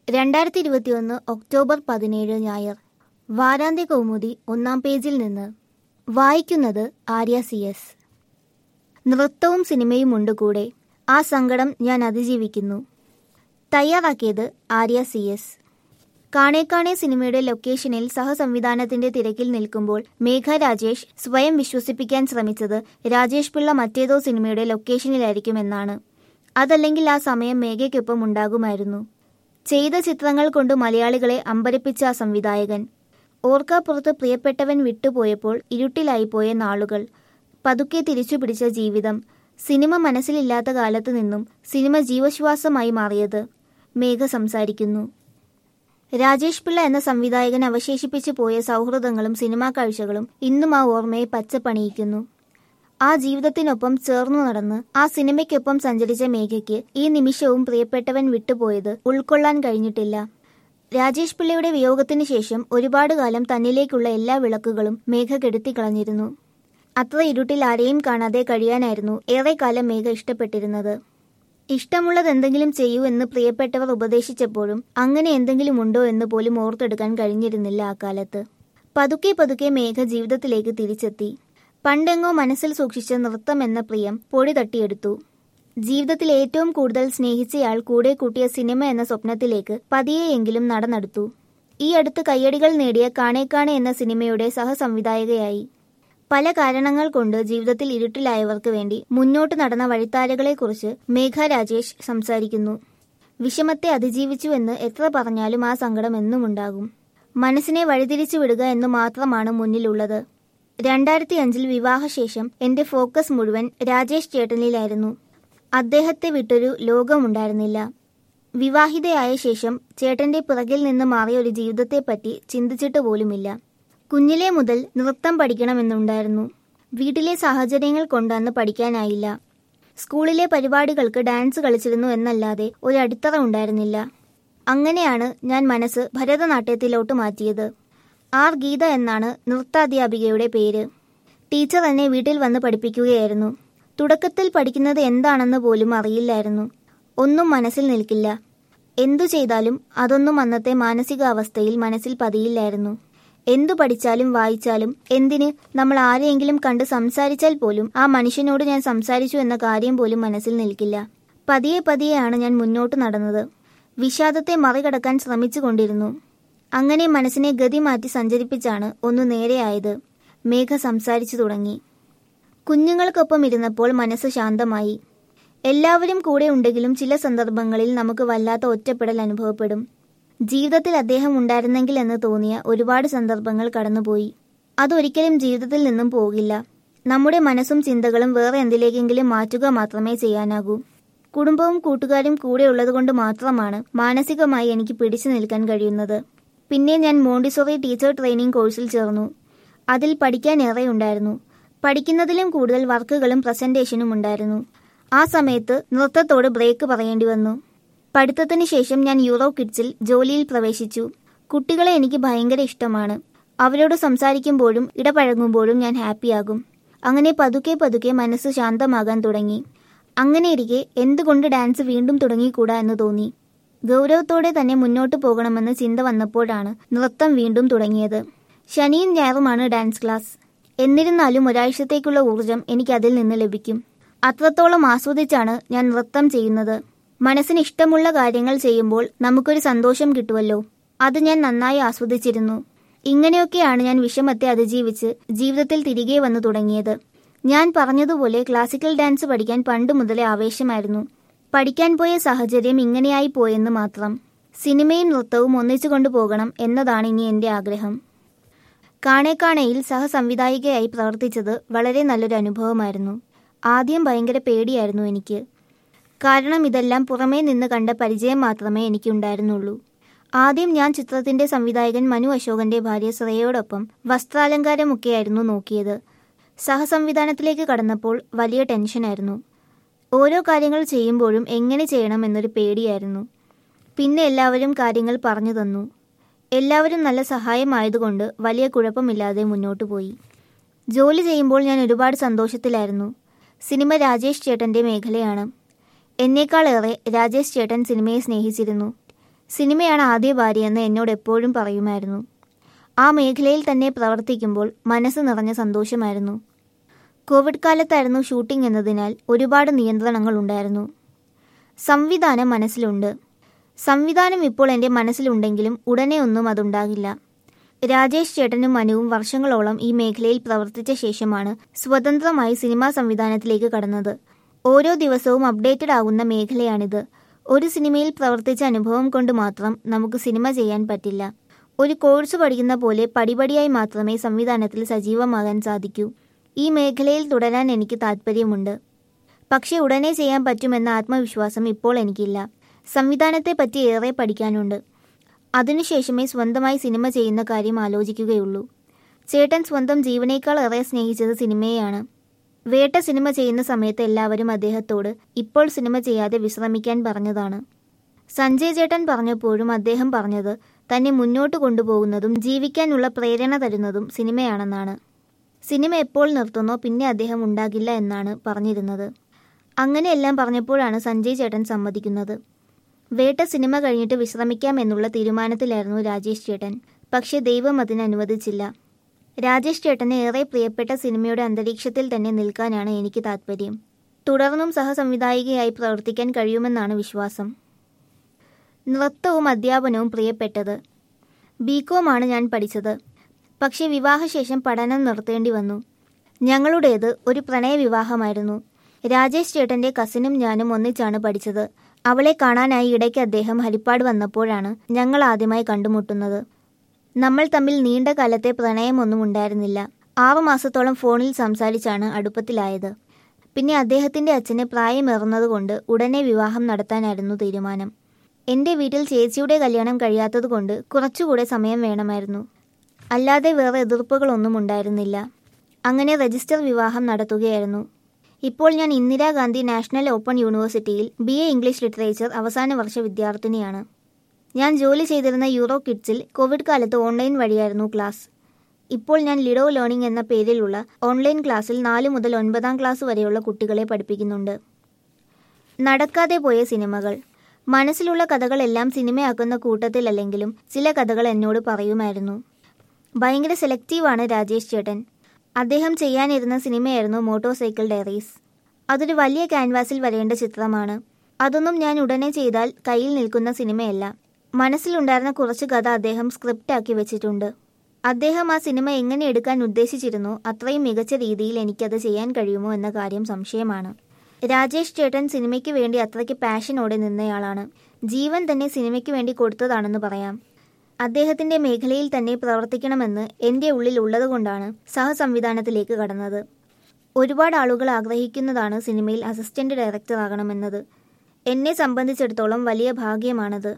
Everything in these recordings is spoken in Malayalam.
രണ്ടായിരത്തി ഇരുപത്തിയൊന്ന് ഒക്ടോബർ പതിനേഴ് ഞായർ വാരാന്ത്യ കൗമുദി ഒന്നാം പേജിൽ നിന്ന് വായിക്കുന്നത് ആര്യ സി എസ് നൃത്തവും സിനിമയും ഉണ്ട് കൂടെ ആ സങ്കടം ഞാൻ അതിജീവിക്കുന്നു തയ്യാറാക്കിയത് ആര്യ സി എസ് കാണേ കാണേ സിനിമയുടെ ലൊക്കേഷനിൽ സഹസംവിധാനത്തിന്റെ തിരക്കിൽ നിൽക്കുമ്പോൾ മേഘ രാജേഷ് സ്വയം വിശ്വസിപ്പിക്കാൻ ശ്രമിച്ചത് രാജേഷ് പിള്ള മറ്റേതോ സിനിമയുടെ ലൊക്കേഷനിലായിരിക്കുമെന്നാണ് അതല്ലെങ്കിൽ ആ സമയം മേഘയ്ക്കൊപ്പം ഉണ്ടാകുമായിരുന്നു ചെയ്ത ചിത്രങ്ങൾ കൊണ്ട് മലയാളികളെ അമ്പരപ്പിച്ച ആ സംവിധായകൻ ഓർക്കാപ്പുറത്ത് പ്രിയപ്പെട്ടവൻ വിട്ടുപോയപ്പോൾ ഇരുട്ടിലായിപ്പോയ നാളുകൾ പതുക്കെ തിരിച്ചുപിടിച്ച ജീവിതം സിനിമ മനസ്സിലില്ലാത്ത കാലത്തു നിന്നും സിനിമ ജീവശ്വാസമായി മാറിയത് മേഘ സംസാരിക്കുന്നു രാജേഷ് പിള്ള എന്ന സംവിധായകൻ അവശേഷിപ്പിച്ചു പോയ സൗഹൃദങ്ങളും സിനിമാ കാഴ്ചകളും ഇന്നും ആ ഓർമ്മയെ പച്ചപ്പണിയിക്കുന്നു ആ ജീവിതത്തിനൊപ്പം ചേർന്നു നടന്ന് ആ സിനിമയ്ക്കൊപ്പം സഞ്ചരിച്ച മേഘയ്ക്ക് ഈ നിമിഷവും പ്രിയപ്പെട്ടവൻ വിട്ടുപോയത് ഉൾക്കൊള്ളാൻ കഴിഞ്ഞിട്ടില്ല രാജേഷ് പിള്ളയുടെ വിയോഗത്തിനു ശേഷം ഒരുപാട് കാലം തന്നിലേക്കുള്ള എല്ലാ വിളക്കുകളും മേഘ കെടുത്തിക്കളഞ്ഞിരുന്നു അത്ര ഇരുട്ടിൽ ആരെയും കാണാതെ കഴിയാനായിരുന്നു ഏറെക്കാലം മേഘ ഇഷ്ടപ്പെട്ടിരുന്നത് ഇഷ്ടമുള്ളത് എന്തെങ്കിലും ചെയ്യൂ എന്ന് പ്രിയപ്പെട്ടവർ ഉപദേശിച്ചപ്പോഴും അങ്ങനെ എന്തെങ്കിലും ഉണ്ടോ എന്ന് പോലും ഓർത്തെടുക്കാൻ കഴിഞ്ഞിരുന്നില്ല ആ കാലത്ത് പതുക്കെ പതുക്കെ മേഘ ജീവിതത്തിലേക്ക് തിരിച്ചെത്തി പണ്ടെങ്ങോ മനസ്സിൽ സൂക്ഷിച്ച നൃത്തം എന്ന പ്രിയം പൊടി തട്ടിയെടുത്തു ജീവിതത്തിൽ ഏറ്റവും കൂടുതൽ സ്നേഹിച്ചയാൾ കൂടെ കൂട്ടിയ സിനിമ എന്ന സ്വപ്നത്തിലേക്ക് പതിയെയെങ്കിലും നടന്നെടുത്തു ഈ അടുത്ത് കയ്യടികൾ നേടിയ കാണേ കാണേ എന്ന സിനിമയുടെ സഹസംവിധായകയായി പല കാരണങ്ങൾ കൊണ്ട് ജീവിതത്തിൽ ഇരുട്ടിലായവർക്ക് വേണ്ടി മുന്നോട്ട് നടന്ന വഴിത്താരകളെക്കുറിച്ച് മേഘ രാജേഷ് സംസാരിക്കുന്നു വിഷമത്തെ അതിജീവിച്ചു എന്ന് എത്ര പറഞ്ഞാലും ആ സങ്കടം എന്നും ഉണ്ടാകും മനസ്സിനെ വഴിതിരിച്ചു വിടുക എന്ന് മാത്രമാണ് മുന്നിലുള്ളത് രണ്ടായിരത്തി അഞ്ചിൽ വിവാഹശേഷം എന്റെ ഫോക്കസ് മുഴുവൻ രാജേഷ് ചേട്ടനിലായിരുന്നു അദ്ദേഹത്തെ വിട്ടൊരു ലോകമുണ്ടായിരുന്നില്ല വിവാഹിതയായ ശേഷം ചേട്ടന്റെ പിറകിൽ നിന്ന് മാറിയ ഒരു ജീവിതത്തെപ്പറ്റി ചിന്തിച്ചിട്ട് പോലുമില്ല കുഞ്ഞിലെ മുതൽ നൃത്തം പഠിക്കണമെന്നുണ്ടായിരുന്നു വീട്ടിലെ സാഹചര്യങ്ങൾ കൊണ്ട് അന്ന് പഠിക്കാനായില്ല സ്കൂളിലെ പരിപാടികൾക്ക് ഡാൻസ് കളിച്ചിരുന്നു എന്നല്ലാതെ ഒരു അടിത്തറ ഉണ്ടായിരുന്നില്ല അങ്ങനെയാണ് ഞാൻ മനസ്സ് ഭരതനാട്യത്തിലോട്ട് മാറ്റിയത് ആർ ഗീത എന്നാണ് നൃത്താധ്യാപികയുടെ പേര് ടീച്ചർ എന്നെ വീട്ടിൽ വന്ന് പഠിപ്പിക്കുകയായിരുന്നു തുടക്കത്തിൽ പഠിക്കുന്നത് എന്താണെന്ന് പോലും അറിയില്ലായിരുന്നു ഒന്നും മനസ്സിൽ നിൽക്കില്ല എന്തു ചെയ്താലും അതൊന്നും അന്നത്തെ മാനസികാവസ്ഥയിൽ മനസ്സിൽ പതിയില്ലായിരുന്നു എന്തു പഠിച്ചാലും വായിച്ചാലും എന്തിന് നമ്മൾ ആരെയെങ്കിലും കണ്ട് സംസാരിച്ചാൽ പോലും ആ മനുഷ്യനോട് ഞാൻ സംസാരിച്ചു എന്ന കാര്യം പോലും മനസ്സിൽ നിൽക്കില്ല പതിയെ പതിയെയാണ് ഞാൻ മുന്നോട്ട് നടന്നത് വിഷാദത്തെ മറികടക്കാൻ ശ്രമിച്ചുകൊണ്ടിരുന്നു അങ്ങനെ മനസ്സിനെ ഗതി മാറ്റി സഞ്ചരിപ്പിച്ചാണ് ഒന്ന് നേരെയായത് മേഘ സംസാരിച്ചു തുടങ്ങി കുഞ്ഞുങ്ങൾക്കൊപ്പം ഇരുന്നപ്പോൾ മനസ്സ് ശാന്തമായി എല്ലാവരും കൂടെ ഉണ്ടെങ്കിലും ചില സന്ദർഭങ്ങളിൽ നമുക്ക് വല്ലാത്ത ഒറ്റപ്പെടൽ അനുഭവപ്പെടും ജീവിതത്തിൽ അദ്ദേഹം ഉണ്ടായിരുന്നെങ്കിൽ എന്ന് തോന്നിയ ഒരുപാട് സന്ദർഭങ്ങൾ കടന്നുപോയി അതൊരിക്കലും ജീവിതത്തിൽ നിന്നും പോകില്ല നമ്മുടെ മനസ്സും ചിന്തകളും വേറെ എന്തിലേക്കെങ്കിലും മാറ്റുക മാത്രമേ ചെയ്യാനാകൂ കുടുംബവും കൂട്ടുകാരും കൂടെ ഉള്ളതുകൊണ്ട് മാത്രമാണ് മാനസികമായി എനിക്ക് പിടിച്ചു നിൽക്കാൻ കഴിയുന്നത് പിന്നെ ഞാൻ മോണ്ടിസോറി ടീച്ചർ ട്രെയിനിങ് കോഴ്സിൽ ചേർന്നു അതിൽ പഠിക്കാൻ ഏറെ ഉണ്ടായിരുന്നു പഠിക്കുന്നതിലും കൂടുതൽ വർക്കുകളും പ്രസന്റേഷനും ഉണ്ടായിരുന്നു ആ സമയത്ത് നൃത്തത്തോട് ബ്രേക്ക് പറയേണ്ടി വന്നു പഠിത്തത്തിന് ശേഷം ഞാൻ യൂറോ കിഡ്സിൽ ജോലിയിൽ പ്രവേശിച്ചു കുട്ടികളെ എനിക്ക് ഭയങ്കര ഇഷ്ടമാണ് അവരോട് സംസാരിക്കുമ്പോഴും ഇടപഴകുമ്പോഴും ഞാൻ ഹാപ്പിയാകും അങ്ങനെ പതുക്കെ പതുക്കെ മനസ്സ് ശാന്തമാകാൻ തുടങ്ങി അങ്ങനെയിരിക്കെ എന്തുകൊണ്ട് ഡാൻസ് വീണ്ടും തുടങ്ങിക്കൂടാ എന്ന് തോന്നി ഗൗരവത്തോടെ തന്നെ മുന്നോട്ട് പോകണമെന്ന് ചിന്ത വന്നപ്പോഴാണ് നൃത്തം വീണ്ടും തുടങ്ങിയത് ശനിയും ഞായറുമാണ് ഡാൻസ് ക്ലാസ് എന്നിരുന്നാലും ഒരാഴ്ചത്തേക്കുള്ള ഊർജം എനിക്ക് അതിൽ നിന്ന് ലഭിക്കും അത്രത്തോളം ആസ്വദിച്ചാണ് ഞാൻ നൃത്തം ചെയ്യുന്നത് മനസ്സിന് ഇഷ്ടമുള്ള കാര്യങ്ങൾ ചെയ്യുമ്പോൾ നമുക്കൊരു സന്തോഷം കിട്ടുമല്ലോ അത് ഞാൻ നന്നായി ആസ്വദിച്ചിരുന്നു ഇങ്ങനെയൊക്കെയാണ് ഞാൻ വിഷമത്തെ അതിജീവിച്ച് ജീവിതത്തിൽ തിരികെ വന്നു തുടങ്ങിയത് ഞാൻ പറഞ്ഞതുപോലെ ക്ലാസിക്കൽ ഡാൻസ് പഠിക്കാൻ പണ്ട് മുതലേ ആവേശമായിരുന്നു പഠിക്കാൻ പോയ സാഹചര്യം ഇങ്ങനെയായി പോയെന്ന് മാത്രം സിനിമയും നൃത്തവും ഒന്നിച്ചു കൊണ്ടുപോകണം എന്നതാണ് ഇനി എൻ്റെ ആഗ്രഹം കാണേ കാണേയിൽ സഹസംവിധായികയായി പ്രവർത്തിച്ചത് വളരെ നല്ലൊരു അനുഭവമായിരുന്നു ആദ്യം ഭയങ്കര പേടിയായിരുന്നു എനിക്ക് കാരണം ഇതെല്ലാം പുറമേ നിന്ന് കണ്ട പരിചയം മാത്രമേ എനിക്കുണ്ടായിരുന്നുള്ളൂ ആദ്യം ഞാൻ ചിത്രത്തിന്റെ സംവിധായകൻ മനു അശോകന്റെ ഭാര്യ ശ്രേയോടൊപ്പം വസ്ത്രാലങ്കാരമൊക്കെയായിരുന്നു നോക്കിയത് സഹസംവിധാനത്തിലേക്ക് കടന്നപ്പോൾ വലിയ ടെൻഷനായിരുന്നു ഓരോ കാര്യങ്ങൾ ചെയ്യുമ്പോഴും എങ്ങനെ ചെയ്യണം എന്നൊരു പേടിയായിരുന്നു പിന്നെ എല്ലാവരും കാര്യങ്ങൾ പറഞ്ഞു തന്നു എല്ലാവരും നല്ല സഹായമായതുകൊണ്ട് വലിയ കുഴപ്പമില്ലാതെ മുന്നോട്ടു പോയി ജോലി ചെയ്യുമ്പോൾ ഞാൻ ഒരുപാട് സന്തോഷത്തിലായിരുന്നു സിനിമ രാജേഷ് ചേട്ടന്റെ മേഖലയാണ് എന്നേക്കാളേറെ രാജേഷ് ചേട്ടൻ സിനിമയെ സ്നേഹിച്ചിരുന്നു സിനിമയാണ് ആദ്യ ഭാര്യയെന്ന് എന്നോട് എപ്പോഴും പറയുമായിരുന്നു ആ മേഖലയിൽ തന്നെ പ്രവർത്തിക്കുമ്പോൾ മനസ്സ് നിറഞ്ഞ സന്തോഷമായിരുന്നു കോവിഡ് കാലത്തായിരുന്നു ഷൂട്ടിംഗ് എന്നതിനാൽ ഒരുപാട് നിയന്ത്രണങ്ങൾ ഉണ്ടായിരുന്നു സംവിധാനം മനസ്സിലുണ്ട് സംവിധാനം ഇപ്പോൾ എൻ്റെ മനസ്സിലുണ്ടെങ്കിലും ഉടനെ ഒന്നും അതുണ്ടാകില്ല രാജേഷ് ചേട്ടനും മനുവും വർഷങ്ങളോളം ഈ മേഖലയിൽ പ്രവർത്തിച്ച ശേഷമാണ് സ്വതന്ത്രമായി സിനിമാ സംവിധാനത്തിലേക്ക് കടന്നത് ഓരോ ദിവസവും അപ്ഡേറ്റഡ് ആകുന്ന മേഖലയാണിത് ഒരു സിനിമയിൽ പ്രവർത്തിച്ച അനുഭവം കൊണ്ട് മാത്രം നമുക്ക് സിനിമ ചെയ്യാൻ പറ്റില്ല ഒരു കോഴ്സ് പഠിക്കുന്ന പോലെ പടിപടിയായി മാത്രമേ സംവിധാനത്തിൽ സജീവമാകാൻ സാധിക്കൂ ഈ മേഖലയിൽ തുടരാൻ എനിക്ക് താല്പര്യമുണ്ട് പക്ഷേ ഉടനെ ചെയ്യാൻ പറ്റുമെന്ന ആത്മവിശ്വാസം ഇപ്പോൾ എനിക്കില്ല സംവിധാനത്തെ പറ്റി ഏറെ പഠിക്കാനുണ്ട് അതിനുശേഷമേ സ്വന്തമായി സിനിമ ചെയ്യുന്ന കാര്യം ആലോചിക്കുകയുള്ളൂ ചേട്ടൻ സ്വന്തം ജീവനേക്കാൾ ഏറെ സ്നേഹിച്ചത് സിനിമയെയാണ് വേട്ട സിനിമ ചെയ്യുന്ന സമയത്ത് എല്ലാവരും അദ്ദേഹത്തോട് ഇപ്പോൾ സിനിമ ചെയ്യാതെ വിശ്രമിക്കാൻ പറഞ്ഞതാണ് സഞ്ജയ് ചേട്ടൻ പറഞ്ഞപ്പോഴും അദ്ദേഹം പറഞ്ഞത് തന്നെ മുന്നോട്ട് കൊണ്ടുപോകുന്നതും ജീവിക്കാനുള്ള പ്രേരണ തരുന്നതും സിനിമയാണെന്നാണ് സിനിമ എപ്പോൾ നിർത്തുന്നോ പിന്നെ അദ്ദേഹം ഉണ്ടാകില്ല എന്നാണ് പറഞ്ഞിരുന്നത് അങ്ങനെയെല്ലാം പറഞ്ഞപ്പോഴാണ് സഞ്ജയ് ചേട്ടൻ സമ്മതിക്കുന്നത് വേട്ട സിനിമ കഴിഞ്ഞിട്ട് വിശ്രമിക്കാം എന്നുള്ള തീരുമാനത്തിലായിരുന്നു രാജേഷ് ചേട്ടൻ പക്ഷേ ദൈവം അതിന് അനുവദിച്ചില്ല രാജേഷ് ചേട്ടന് ഏറെ പ്രിയപ്പെട്ട സിനിമയുടെ അന്തരീക്ഷത്തിൽ തന്നെ നിൽക്കാനാണ് എനിക്ക് താല്പര്യം തുടർന്നും സഹസംവിധായികയായി പ്രവർത്തിക്കാൻ കഴിയുമെന്നാണ് വിശ്വാസം നൃത്തവും അധ്യാപനവും പ്രിയപ്പെട്ടത് ബികോമാണ് ഞാൻ പഠിച്ചത് പക്ഷേ വിവാഹശേഷം പഠനം നിർത്തേണ്ടി വന്നു ഞങ്ങളുടേത് ഒരു പ്രണയ വിവാഹമായിരുന്നു രാജേഷ് ചേട്ടന്റെ കസിനും ഞാനും ഒന്നിച്ചാണ് പഠിച്ചത് അവളെ കാണാനായി ഇടയ്ക്ക് അദ്ദേഹം ഹരിപ്പാട് വന്നപ്പോഴാണ് ഞങ്ങൾ ആദ്യമായി കണ്ടുമുട്ടുന്നത് നമ്മൾ തമ്മിൽ നീണ്ട കാലത്തെ പ്രണയമൊന്നും ഉണ്ടായിരുന്നില്ല ആറു മാസത്തോളം ഫോണിൽ സംസാരിച്ചാണ് അടുപ്പത്തിലായത് പിന്നെ അദ്ദേഹത്തിന്റെ അച്ഛന് പ്രായമേറുന്നതുകൊണ്ട് ഉടനെ വിവാഹം നടത്താനായിരുന്നു തീരുമാനം എന്റെ വീട്ടിൽ ചേച്ചിയുടെ കല്യാണം കഴിയാത്തതുകൊണ്ട് കുറച്ചുകൂടെ സമയം വേണമായിരുന്നു അല്ലാതെ വേറെ എതിർപ്പുകളൊന്നും ഉണ്ടായിരുന്നില്ല അങ്ങനെ രജിസ്റ്റർ വിവാഹം നടത്തുകയായിരുന്നു ഇപ്പോൾ ഞാൻ ഇന്ദിരാഗാന്ധി നാഷണൽ ഓപ്പൺ യൂണിവേഴ്സിറ്റിയിൽ ബി എ ഇംഗ്ലീഷ് ലിറ്ററേച്ചർ അവസാന വർഷ വിദ്യാർത്ഥിനിയാണ് ഞാൻ ജോലി ചെയ്തിരുന്ന യൂറോ കിഡ്സിൽ കോവിഡ് കാലത്ത് ഓൺലൈൻ വഴിയായിരുന്നു ക്ലാസ് ഇപ്പോൾ ഞാൻ ലിഡോ ലേണിംഗ് എന്ന പേരിലുള്ള ഓൺലൈൻ ക്ലാസ്സിൽ നാല് മുതൽ ഒൻപതാം ക്ലാസ് വരെയുള്ള കുട്ടികളെ പഠിപ്പിക്കുന്നുണ്ട് നടക്കാതെ പോയ സിനിമകൾ മനസ്സിലുള്ള കഥകളെല്ലാം സിനിമയാക്കുന്ന കൂട്ടത്തിലല്ലെങ്കിലും ചില കഥകൾ എന്നോട് പറയുമായിരുന്നു ഭയങ്കര സെലക്റ്റീവാണ് രാജേഷ് ചേട്ടൻ അദ്ദേഹം ചെയ്യാനിരുന്ന സിനിമയായിരുന്നു മോട്ടോർ സൈക്കിൾ ഡയറീസ് അതൊരു വലിയ ക്യാൻവാസിൽ വരേണ്ട ചിത്രമാണ് അതൊന്നും ഞാൻ ഉടനെ ചെയ്താൽ കയ്യിൽ നിൽക്കുന്ന സിനിമയല്ല മനസ്സിലുണ്ടായിരുന്ന കുറച്ച് കഥ അദ്ദേഹം സ്ക്രിപ്റ്റാക്കി വെച്ചിട്ടുണ്ട് അദ്ദേഹം ആ സിനിമ എങ്ങനെ എടുക്കാൻ ഉദ്ദേശിച്ചിരുന്നോ അത്രയും മികച്ച രീതിയിൽ എനിക്കത് ചെയ്യാൻ കഴിയുമോ എന്ന കാര്യം സംശയമാണ് രാജേഷ് ചേട്ടൻ സിനിമയ്ക്ക് വേണ്ടി അത്രയ്ക്ക് പാഷനോടെ നിന്നയാളാണ് ജീവൻ തന്നെ സിനിമയ്ക്ക് വേണ്ടി കൊടുത്തതാണെന്ന് പറയാം അദ്ദേഹത്തിന്റെ മേഖലയിൽ തന്നെ പ്രവർത്തിക്കണമെന്ന് എൻ്റെ ഉള്ളിൽ ഉള്ളതുകൊണ്ടാണ് സഹസംവിധാനത്തിലേക്ക് കടന്നത് ഒരുപാട് ആളുകൾ ആഗ്രഹിക്കുന്നതാണ് സിനിമയിൽ അസിസ്റ്റന്റ് ഡയറക്ടർ ആകണമെന്നത് എന്നെ സംബന്ധിച്ചിടത്തോളം വലിയ ഭാഗ്യമാണത്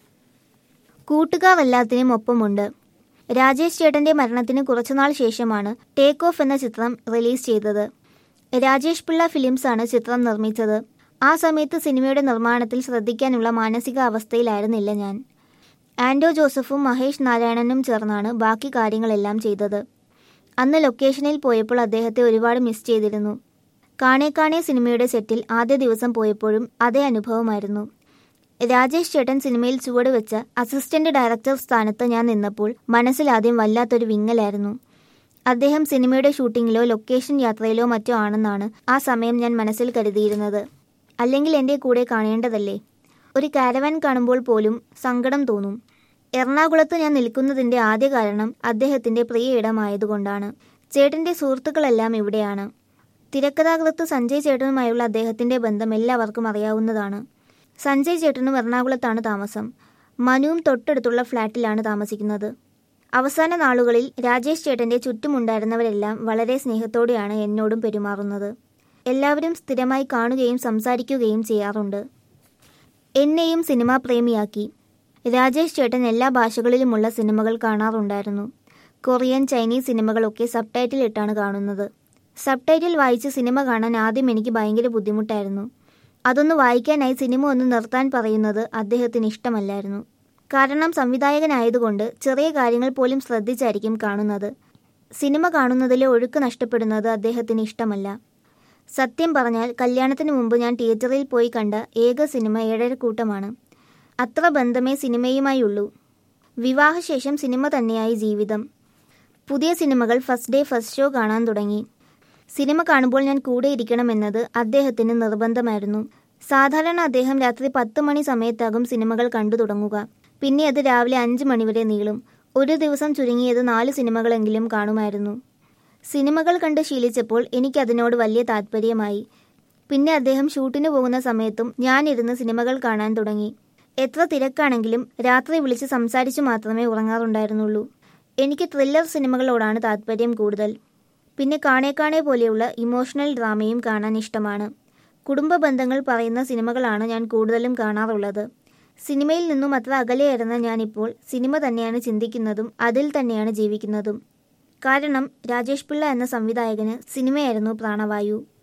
കൂട്ടുകാർ എല്ലാത്തിനും ഒപ്പമുണ്ട് രാജേഷ് ചേട്ടന്റെ മരണത്തിന് കുറച്ചുനാൾ ശേഷമാണ് ടേക്ക് ഓഫ് എന്ന ചിത്രം റിലീസ് ചെയ്തത് രാജേഷ് പിള്ള ഫിലിംസാണ് ചിത്രം നിർമ്മിച്ചത് ആ സമയത്ത് സിനിമയുടെ നിർമ്മാണത്തിൽ ശ്രദ്ധിക്കാനുള്ള മാനസിക അവസ്ഥയിലായിരുന്നില്ല ഞാൻ ആൻഡോ ജോസഫും മഹേഷ് നാരായണനും ചേർന്നാണ് ബാക്കി കാര്യങ്ങളെല്ലാം ചെയ്തത് അന്ന് ലൊക്കേഷനിൽ പോയപ്പോൾ അദ്ദേഹത്തെ ഒരുപാട് മിസ് ചെയ്തിരുന്നു കാണേ കാണേ സിനിമയുടെ സെറ്റിൽ ആദ്യ ദിവസം പോയപ്പോഴും അതേ അനുഭവമായിരുന്നു രാജേഷ് ചേട്ടൻ സിനിമയിൽ ചുവട് വെച്ച അസിസ്റ്റന്റ് ഡയറക്ടർ സ്ഥാനത്ത് ഞാൻ നിന്നപ്പോൾ മനസ്സിലാദ്യം വല്ലാത്തൊരു വിങ്ങലായിരുന്നു അദ്ദേഹം സിനിമയുടെ ഷൂട്ടിങ്ങിലോ ലൊക്കേഷൻ യാത്രയിലോ മറ്റോ ആണെന്നാണ് ആ സമയം ഞാൻ മനസ്സിൽ കരുതിയിരുന്നത് അല്ലെങ്കിൽ എൻ്റെ കൂടെ കാണേണ്ടതല്ലേ ഒരു കാരവാൻ കാണുമ്പോൾ പോലും സങ്കടം തോന്നും എറണാകുളത്ത് ഞാൻ നിൽക്കുന്നതിൻ്റെ ആദ്യ കാരണം അദ്ദേഹത്തിൻ്റെ പ്രിയ ഇടമായതുകൊണ്ടാണ് ചേട്ടൻ്റെ സുഹൃത്തുക്കളെല്ലാം ഇവിടെയാണ് തിരക്കഥാകൃത്ത് സഞ്ജയ് ചേട്ടനുമായുള്ള അദ്ദേഹത്തിൻ്റെ ബന്ധം എല്ലാവർക്കും അറിയാവുന്നതാണ് സഞ്ജയ് ചേട്ടനും എറണാകുളത്താണ് താമസം മനുവും തൊട്ടടുത്തുള്ള ഫ്ലാറ്റിലാണ് താമസിക്കുന്നത് അവസാന നാളുകളിൽ രാജേഷ് ചേട്ടന്റെ ചുറ്റുമുണ്ടായിരുന്നവരെല്ലാം വളരെ സ്നേഹത്തോടെയാണ് എന്നോടും പെരുമാറുന്നത് എല്ലാവരും സ്ഥിരമായി കാണുകയും സംസാരിക്കുകയും ചെയ്യാറുണ്ട് എന്നെയും സിനിമാ പ്രേമിയാക്കി രാജേഷ് ചേട്ടൻ എല്ലാ ഭാഷകളിലുമുള്ള സിനിമകൾ കാണാറുണ്ടായിരുന്നു കൊറിയൻ ചൈനീസ് സിനിമകളൊക്കെ സബ് ടൈറ്റിൽ ഇട്ടാണ് കാണുന്നത് സബ് ടൈറ്റിൽ വായിച്ച് സിനിമ കാണാൻ ആദ്യം എനിക്ക് ഭയങ്കര ബുദ്ധിമുട്ടായിരുന്നു അതൊന്ന് വായിക്കാനായി സിനിമ ഒന്ന് നിർത്താൻ പറയുന്നത് അദ്ദേഹത്തിന് ഇഷ്ടമല്ലായിരുന്നു കാരണം സംവിധായകനായതുകൊണ്ട് ചെറിയ കാര്യങ്ങൾ പോലും ശ്രദ്ധിച്ചായിരിക്കും കാണുന്നത് സിനിമ കാണുന്നതിലെ ഒഴുക്ക് നഷ്ടപ്പെടുന്നത് അദ്ദേഹത്തിന് ഇഷ്ടമല്ല സത്യം പറഞ്ഞാൽ കല്യാണത്തിന് മുമ്പ് ഞാൻ തിയേറ്ററിൽ പോയി കണ്ട ഏക സിനിമ ഏഴരക്കൂട്ടമാണ് അത്ര ബന്ധമേ സിനിമയുമായുള്ളൂ വിവാഹശേഷം സിനിമ തന്നെയായി ജീവിതം പുതിയ സിനിമകൾ ഫസ്റ്റ് ഡേ ഫസ്റ്റ് ഷോ കാണാൻ തുടങ്ങി സിനിമ കാണുമ്പോൾ ഞാൻ കൂടെ ഇരിക്കണമെന്നത് അദ്ദേഹത്തിന് നിർബന്ധമായിരുന്നു സാധാരണ അദ്ദേഹം രാത്രി പത്ത് മണി സമയത്താകും സിനിമകൾ കണ്ടു തുടങ്ങുക പിന്നെ അത് രാവിലെ അഞ്ച് മണിവരെ നീളും ഒരു ദിവസം ചുരുങ്ങിയത് നാല് സിനിമകളെങ്കിലും കാണുമായിരുന്നു സിനിമകൾ കണ്ട് ശീലിച്ചപ്പോൾ എനിക്കതിനോട് വലിയ താല്പര്യമായി പിന്നെ അദ്ദേഹം ഷൂട്ടിന് പോകുന്ന സമയത്തും ഞാനിരുന്ന് സിനിമകൾ കാണാൻ തുടങ്ങി എത്ര തിരക്കാണെങ്കിലും രാത്രി വിളിച്ച് സംസാരിച്ചു മാത്രമേ ഉറങ്ങാറുണ്ടായിരുന്നുള്ളൂ എനിക്ക് ത്രില്ലർ സിനിമകളോടാണ് താല്പര്യം കൂടുതൽ പിന്നെ കാണേ കാണേ പോലെയുള്ള ഇമോഷണൽ ഡ്രാമയും കാണാൻ ഇഷ്ടമാണ് കുടുംബ ബന്ധങ്ങൾ പറയുന്ന സിനിമകളാണ് ഞാൻ കൂടുതലും കാണാറുള്ളത് സിനിമയിൽ നിന്നും അത്ര അകലെയായിരുന്ന ഞാനിപ്പോൾ സിനിമ തന്നെയാണ് ചിന്തിക്കുന്നതും അതിൽ തന്നെയാണ് ജീവിക്കുന്നതും കാരണം രാജേഷ് പിള്ള എന്ന സംവിധായകന് സിനിമയായിരുന്നു പ്രാണവായു